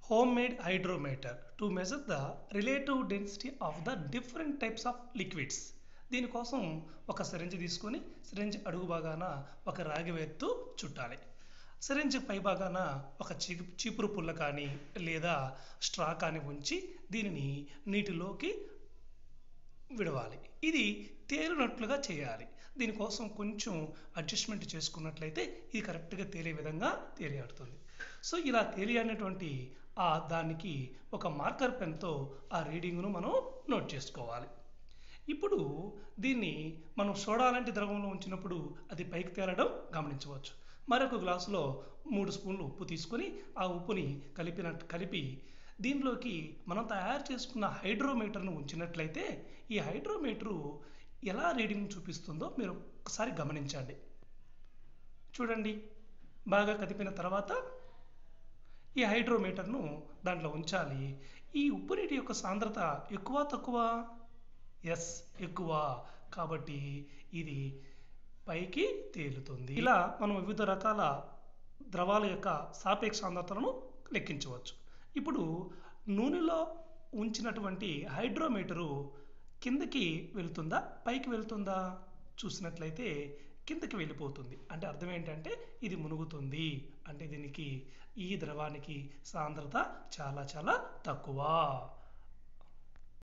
homemade hydrometer to measure the relative density of the different types of liquids దీనికోసం ఒక సిరంజి తీసుకొని సిరంజి అడుగు భాగాన ఒక రాగి వెత్తు చుట్టాలి సిరంజి పై భాగాన ఒక చీ చీపురు పుల్ల కానీ లేదా స్ట్రా కానీ ఉంచి దీనిని నీటిలోకి విడవాలి ఇది తేలినట్లుగా చేయాలి దీనికోసం కొంచెం అడ్జస్ట్మెంట్ చేసుకున్నట్లయితే ఇది కరెక్ట్గా తేలే విధంగా తేలియాడుతుంది సో ఇలా తేలియాడినటువంటి ఆ దానికి ఒక మార్కర్ పెన్తో ఆ రీడింగ్ను మనం నోట్ చేసుకోవాలి ఇప్పుడు దీన్ని మనం సోడా లాంటి ద్రవంలో ఉంచినప్పుడు అది పైకి తేలడం గమనించవచ్చు మరొక గ్లాసులో మూడు స్పూన్లు ఉప్పు తీసుకొని ఆ ఉప్పుని కలిపిన కలిపి దీనిలోకి మనం తయారు చేసుకున్న హైడ్రోమీటర్ను ఉంచినట్లయితే ఈ హైడ్రోమీటరు ఎలా రీడింగ్ చూపిస్తుందో మీరు ఒకసారి గమనించండి చూడండి బాగా కదిపిన తర్వాత ఈ హైడ్రోమీటర్ను దాంట్లో ఉంచాలి ఈ ఉప్పు నీటి యొక్క సాంద్రత ఎక్కువ తక్కువ ఎస్ ఎక్కువ కాబట్టి ఇది పైకి తేలుతుంది ఇలా మనం వివిధ రకాల ద్రవాల యొక్క సాపేక్ష సాంద్రతలను లెక్కించవచ్చు ఇప్పుడు నూనెలో ఉంచినటువంటి హైడ్రోమీటరు కిందకి వెళ్తుందా పైకి వెళ్తుందా చూసినట్లయితే కిందకి వెళ్ళిపోతుంది అంటే అర్థం ఏంటంటే ఇది మునుగుతుంది అంటే దీనికి ఈ ద్రవానికి సాంద్రత చాలా చాలా తక్కువ